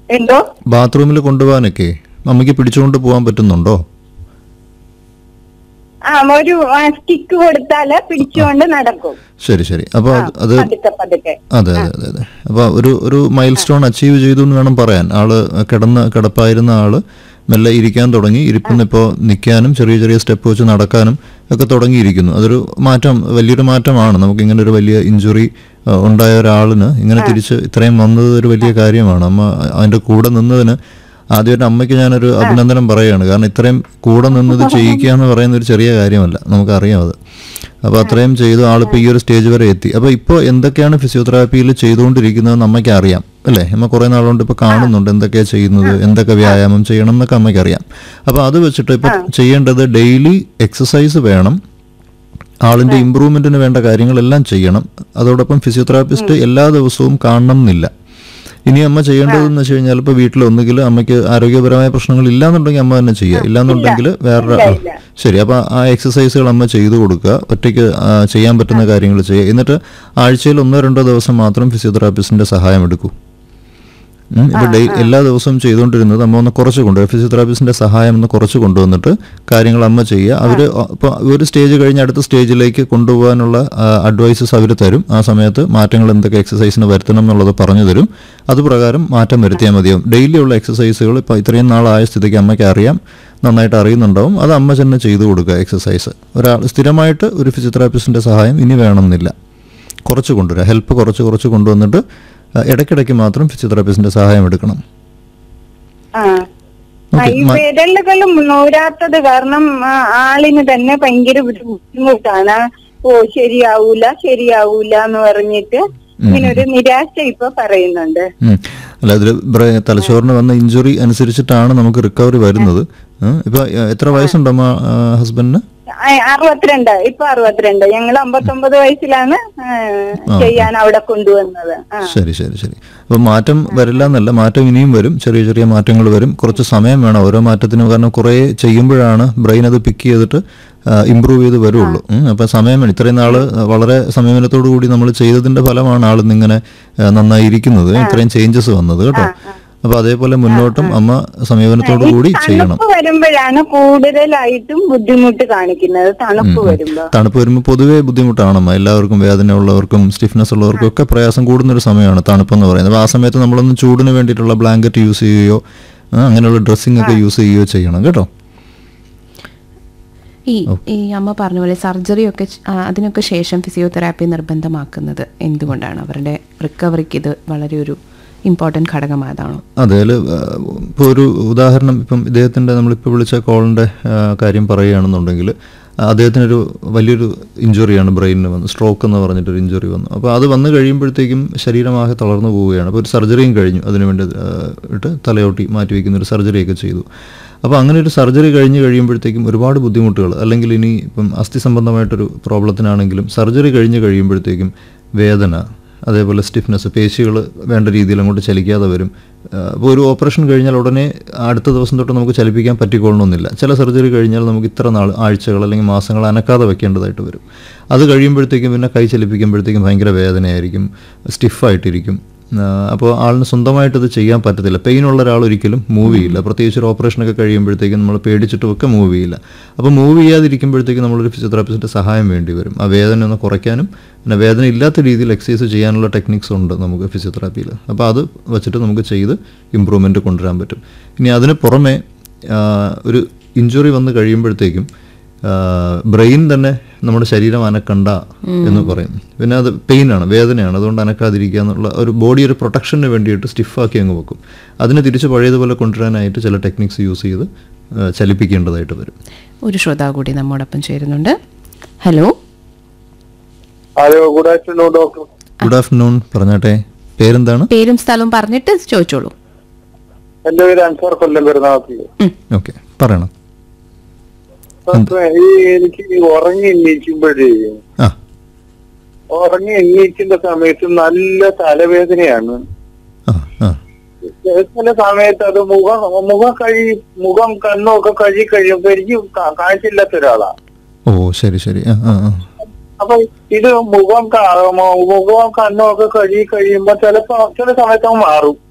എന്തോ ബാത്റൂമിൽ കൊണ്ടുപോകാനൊക്കെ അമ്മയ്ക്ക് പിടിച്ചുകൊണ്ട് പോകാൻ പറ്റുന്നുണ്ടോ ആ ഒരു സ്റ്റിക്ക് കൊടുത്താല് പിടിച്ചുകൊണ്ട് നടക്കും ശരി ശരി അപ്പോൾ അത് പതുക്കെ പതുക്കെ അതെ അതെ അതെ അതെ അപ്പോൾ ഒരു ഒരു മൈൽ സ്റ്റോൺ അച്ചീവ് ചെയ്തു എന്ന് വേണം പറയാൻ ആള് കിടന്ന് കിടപ്പായിരുന്ന ആള് മെല്ലെ ഇരിക്കാൻ തുടങ്ങി ഇരിപ്പിന്ന് ഇപ്പോൾ നിൽക്കാനും ചെറിയ ചെറിയ സ്റ്റെപ്പ് വെച്ച് നടക്കാനും ഒക്കെ തുടങ്ങിയിരിക്കുന്നു അതൊരു മാറ്റം വലിയൊരു മാറ്റമാണ് നമുക്ക് ഇങ്ങനെ ഒരു വലിയ ഇഞ്ചുറി ഉണ്ടായ ഒരാളിന് ഇങ്ങനെ തിരിച്ച് ഇത്രയും വന്നത് ഒരു വലിയ കാര്യമാണ് അമ്മ അതിൻ്റെ കൂടെ നിന്നതിന് ആദ്യമായിട്ട് അമ്മയ്ക്ക് ഞാനൊരു അഭിനന്ദനം പറയുകയാണ് കാരണം ഇത്രയും കൂടെ നിന്നത് ചെയ്യിക്കുക എന്ന് പറയുന്ന ഒരു ചെറിയ കാര്യമല്ല നമുക്കറിയാം അത് അപ്പോൾ അത്രയും ചെയ്തു ആളിപ്പോൾ ഈ ഒരു സ്റ്റേജ് വരെ എത്തി അപ്പോൾ ഇപ്പോൾ എന്തൊക്കെയാണ് ഫിസിയോതെറാപ്പിയിൽ ചെയ്തുകൊണ്ടിരിക്കുന്നത് അമ്മയ്ക്ക് അറിയാം അല്ലേ അമ്മ കുറേ നാളുകൊണ്ട് ഇപ്പോൾ കാണുന്നുണ്ട് എന്തൊക്കെയാണ് ചെയ്യുന്നത് എന്തൊക്കെ വ്യായാമം ചെയ്യണം എന്നൊക്കെ അമ്മയ്ക്ക് അറിയാം അപ്പോൾ അത് വെച്ചിട്ട് ഇപ്പോൾ ചെയ്യേണ്ടത് ഡെയിലി എക്സസൈസ് വേണം ആളിൻ്റെ ഇമ്പ്രൂവ്മെൻറ്റിന് വേണ്ട കാര്യങ്ങളെല്ലാം ചെയ്യണം അതോടൊപ്പം ഫിസിയോതെറാപ്പിസ്റ്റ് എല്ലാ ദിവസവും കാണണം എന്നില്ല ഇനി അമ്മ ചെയ്യേണ്ടതെന്ന് വെച്ച് കഴിഞ്ഞാൽ ഇപ്പോൾ വീട്ടിൽ ഒന്നുകിൽ അമ്മയ്ക്ക് ആരോഗ്യപരമായ പ്രശ്നങ്ങൾ ഇല്ലാന്നുണ്ടെങ്കിൽ അമ്മ തന്നെ ചെയ്യുക ഇല്ലാന്നുണ്ടെങ്കിൽ വേറെ ശരി അപ്പോൾ ആ എക്സസൈസുകൾ അമ്മ ചെയ്തു കൊടുക്കുക ഒറ്റയ്ക്ക് ആ, ചെയ്യാൻ പറ്റുന്ന കാര്യങ്ങൾ ചെയ്യുക എന്നിട്ട് ആഴ്ചയിൽ ഒന്നോ രണ്ടോ ദിവസം മാത്രം ഫിസിയോതെറാപ്പിസ്റ്റിന്റെ സഹായം എടുക്കൂ ഉം, ഇപ്പൊ ഡേ എല്ലാ ദിവസവും ചെയ്തുകൊണ്ടിരുന്നത് അമ്മ ഒന്ന് കുറച്ച് കൊണ്ടുവരും ഫിസിയോതെറാപ്പിസ്റ്റിന്റെ സഹായം ഒന്ന് കുറച്ച് കൊണ്ടുവന്നിട്ട് കാര്യങ്ങൾ അമ്മ ചെയ്യുക അവർ ഇപ്പോൾ ഒരു സ്റ്റേജ് കഴിഞ്ഞ് അടുത്ത സ്റ്റേജിലേക്ക് കൊണ്ടുപോകാനുള്ള അഡ്വൈസസ് അവർ തരും ആ സമയത്ത് മാറ്റങ്ങൾ എന്തൊക്കെ എക്സസൈസിന് വരുത്തണം എന്നുള്ളത് പറഞ്ഞു തരും അതുപ്രകാരം മാറ്റം വരുത്തിയാൽ മതിയാവും ഡെയിലി ഉള്ള എക്സസൈസുകൾ ഇപ്പോൾ ഇത്രയും നാളായ സ്ഥിതിക്ക് അമ്മയ്ക്ക് അറിയാം നന്നായിട്ട് അറിയുന്നുണ്ടാവും അത് അമ്മ തന്നെ ചെയ്തു കൊടുക്കുക എക്സസൈസ് ഒരാൾ സ്ഥിരമായിട്ട് ഒരു ഫിസിയോതെറാപ്പിസ്റ്റിന്റെ സഹായം ഇനി വേണമെന്നില്ല കുറച്ച് കൊണ്ടുവരിക ഹെൽപ്പ് കുറച്ച് കുറച്ച് കൊണ്ടുവന്നിട്ട് ആ, ഇടയ്ക്കിടയ്ക്ക് മാത്രം ഫിസിയോതെറാപ്പിസ്റ്റിന്റെ സഹായം എടുക്കണം ആ ആ, ഈ വിരലുകളും നൂരാത്തത് കാരണം ആ, ആളിന് തന്നെ ഭയങ്കര ഒരു ബുദ്ധിമുട്ടാണ് ഓ ശരിയാവൂല ശരിയാവൂല എന്ന് പറഞ്ഞിട്ട് ഇങ്ങനെ ഒരു നിരാശ ഇപ്പൊ പറയുന്നുണ്ട് ഉം. അല്ല അതിൽ തലച്ചോറിന് വന്ന ഇഞ്ചുറി അനുസരിച്ചിട്ടാണ് നമുക്ക് റിക്കവറി വരുന്നത് ഉം. ഇപ്പൊ ആ, എത്ര വയസ്സുണ്ടമ്മ ഹസ്ബൻഡിന് ആ, അറുപത്തിരണ്ട് ഇപ്പൊ അറുപത്തിരണ്ട് ഞങ്ങൾ അമ്പത്തൊമ്പത് വയസ്സിലാണ് ആ, ചെയ്യാൻ അവിടെ കൊണ്ടുവന്നത് ആ ശരി ശരി ശരി അപ്പൊ മാറ്റം വരില്ല എന്നല്ല മാറ്റം ഇനിയും വരും ചെറിയ ചെറിയ മാറ്റങ്ങൾ വരും കുറച്ച് സമയം വേണം ഓരോ മാറ്റത്തിനും കാരണം കുറേ ചെയ്യുമ്പോഴാണ് ബ്രെയിൻ അത് പിക്ക് ചെയ്തിട്ട് ഇമ്പ്രൂവ് ചെയ്ത് വരുള്ളൂ ഉം. അപ്പൊ സമയം വേണം ഇത്രയും നാള് വളരെ സമീപനത്തോടു കൂടി നമ്മൾ ചെയ്തതിന്റെ ഫലമാണ് ആളിന്നിങ്ങനെ ആ, നന്നായി ഇരിക്കുന്നത് ഇത്രയും ചേഞ്ചസ് വന്നത് കേട്ടോ അപ്പൊ അതേപോലെ മുന്നോട്ടും അമ്മ സമീപനത്തോടു കൂടി ചെയ്യണം തണുപ്പ് വരുമ്പോഴാണ് കൂടുതലായിട്ടും ബുദ്ധിമുട്ട് കാണിക്കുന്നത് തണുപ്പ് വരുമ്പോ തണുപ്പ് വരുമ്പോൾ പൊതുവേ ബുദ്ധിമുട്ടാണമ്മ എല്ലാവർക്കും വേദന ഉള്ളവർക്കും സ്റ്റിഫ്നെസ് ഉള്ളവർക്കും ഒക്കെ പ്രയാസം കൂടുന്നൊരു സമയമാണ് തണുപ്പെന്ന് പറയുന്നത് അപ്പോൾ ആ സമയത്ത് നമ്മളൊന്ന് ചൂടിന് വേണ്ടിയിട്ടുള്ള ബ്ലാങ്കറ്റ് യൂസ് ചെയ്യുകയോ ആ, അങ്ങനെയുള്ള ഡ്രസ്സിംഗ് ഒക്കെ യൂസ് ചെയ്യുകയോ ചെയ്യണം കേട്ടോ ഈ ഈ അമ്മ പറഞ്ഞ പോലെ സർജറി ഒക്കെ ച- ആ, അതിനൊക്കെ ശേഷം ഫിസിയോതെറാപ്പി നിർബന്ധമാക്കുന്നത് എന്തുകൊണ്ടാണ് അവരുടെ റിക്കവറിക്ക് ഇത് വളരെ ഒരു ഇമ്പോർട്ടൻറ്റ് ഘടകമായതാണോ അതെ ഇപ്പോൾ ഒരു ഉദാഹരണം ഇപ്പം ഇദ്ദേഹത്തിൻ്റെ നമ്മളിപ്പോൾ വിളിച്ച കോളിൻ്റെ കാര്യം പറയുകയാണെന്നുണ്ടെങ്കിൽ അദ്ദേഹത്തിനൊരു വലിയൊരു ഇഞ്ചുറിയാണ് ബ്രെയിനിന് വന്നത് സ്ട്രോക്ക് എന്ന് പറഞ്ഞിട്ടൊരു ഇഞ്ചുറി വന്നു അപ്പോൾ അത് വന്നു കഴിയുമ്പോഴത്തേക്കും ശരീരമാകെ തളർന്നു പോവുകയാണ് അപ്പോൾ ഒരു സർജറിയും കഴിഞ്ഞു അതിനുവേണ്ടി ആ, ഇട്ട് തലയോട്ടി മാറ്റി വയ്ക്കുന്ന ഒരു സർജറിയൊക്കെ ചെയ്തു അപ്പോൾ അങ്ങനെ ഒരു സർജറി കഴിഞ്ഞ് കഴിയുമ്പോഴത്തേക്കും ഒരുപാട് ബുദ്ധിമുട്ടുകൾ അല്ലെങ്കിൽ ഇനി ഇപ്പം അസ്ഥി സംബന്ധമായിട്ടൊരു പ്രോബ്ലത്തിനാണെങ്കിലും സർജറി കഴിഞ്ഞ് കഴിയുമ്പോഴത്തേക്കും വേദന അതേപോലെ സ്റ്റിഫ്നെസ് പേശികൾ വേണ്ട രീതിയിൽ അങ്ങോട്ട് ചലിക്കാതെ വരും അപ്പോൾ ഒരു ഓപ്പറേഷൻ കഴിഞ്ഞാൽ ഉടനെ അടുത്ത ദിവസം തൊട്ട് നമുക്ക് ചലിപ്പിക്കാൻ പറ്റിക്കൊള്ളണമെന്നില്ല ചില സർജറി കഴിഞ്ഞാൽ നമുക്ക് ഇത്ര നാൾ ആഴ്ചകൾ അല്ലെങ്കിൽ മാസങ്ങൾ അനക്കാതെ വെക്കേണ്ടതായിട്ട് വരും അത് കഴിയുമ്പോഴത്തേക്കും പിന്നെ കൈ ചലിപ്പിക്കുമ്പോഴത്തേക്കും ഭയങ്കര വേദനയായിരിക്കും സ്റ്റിഫായിട്ടിരിക്കും അപ്പോൾ ആളിന് സ്വന്തമായിട്ട് ഇത് ചെയ്യാൻ പറ്റത്തില്ല പെയിൻ ഉള്ള ഒരാൾ ഒരിക്കലും മൂവ് ചെയ്യില്ല പ്രത്യേകിച്ച് ഒരു ഓപ്പറേഷനൊക്കെ കഴിയുമ്പോഴത്തേക്കും നമ്മൾ പേടിച്ചിട്ടും ഒക്കെ മൂവ് ചെയ്യില്ല അപ്പോൾ മൂവ് ചെയ്യാതിരിക്കുമ്പോഴത്തേക്കും നമ്മളൊരു ഫിസിയോതെറാപ്പിസ്റ്റിൻ്റെ സഹായം വേണ്ടി വരും ആ വേദന ഒന്ന് കുറയ്ക്കാനും പിന്നെ വേദന ഇല്ലാത്ത രീതിയിൽ എക്സസൈസ് ചെയ്യാനുള്ള ടെക്നിക്സ് ഉണ്ട് നമുക്ക് ഫിസിയോതെറാപ്പിയിൽ അപ്പോൾ അത് വെച്ചിട്ട് നമുക്ക് ചെയ്ത് ഇമ്പ്രൂവ്മെൻറ്റ് കൊണ്ടുവരാൻ പറ്റും ഇനി അതിന് പുറമെ ആ, ഒരു ഇഞ്ചുറി വന്ന് കഴിയുമ്പോഴത്തേക്കും ബ്രെയിൻ തന്നെ നമ്മുടെ ശരീരം അനക്കണ്ട എന്ന് പറയും പിന്നെ അത് പെയിനാണ് വേദനയാണ് അതുകൊണ്ട് അനക്കാതിരിക്കുക എന്നുള്ള ഒരു ബോഡി ഒരു പ്രൊട്ടക്ഷന് വേണ്ടിയിട്ട് സ്റ്റിഫാക്കി അങ്ങ് വെക്കും അതിനെ തിരിച്ച് പഴയതുപോലെ കൊണ്ടുവരാനായിട്ട് ചില ടെക്നിക്സ് യൂസ് ചെയ്ത് ആ, ചലിപ്പിക്കേണ്ടതായിട്ട് വരും ഒരു ശ്രോതാവ് കൂടി നമ്മോടൊപ്പം ചേരുന്നുണ്ട് hello hello good afternoon doctor good afternoon പറഞ്ഞാട്ടെ പേരെന്താണ് പേരും സ്ഥലവും പറഞ്ഞിട്ട് ചോദിച്ചോളൂ എന്റെ പേര് അൻസാർ കൊല്ലം പെരുന്നാളത്തിൽ ഓക്കെ പറയണം ഈ എനിക്ക് ഈ ഉറങ്ങി എണ്ണീക്കുമ്പോഴേ ആ ഉറങ്ങി എണ്ണീക്കുന്ന സമയത്ത് നല്ല തലവേദനയാണ് ആ ആ ചില സമയത്ത് അത് മുഖം മുഖം കഴി മുഖം കണ്ണും ഒക്കെ കഴുകി കഴിയുമ്പോ എനിക്ക് കാ- കാഴ്ചയില്ലാത്ത ഒരാളാ ഓ ശരി ശരി ആ ആ ആ അപ്പൊ ഇത് മുഖം കാ- മു- മുഖവും കണ്ണും ഒക്കെ കഴുകി കഴിയുമ്പോ ചിലപ്പോ ചില സമയത്ത് അങ്ങ് മാറും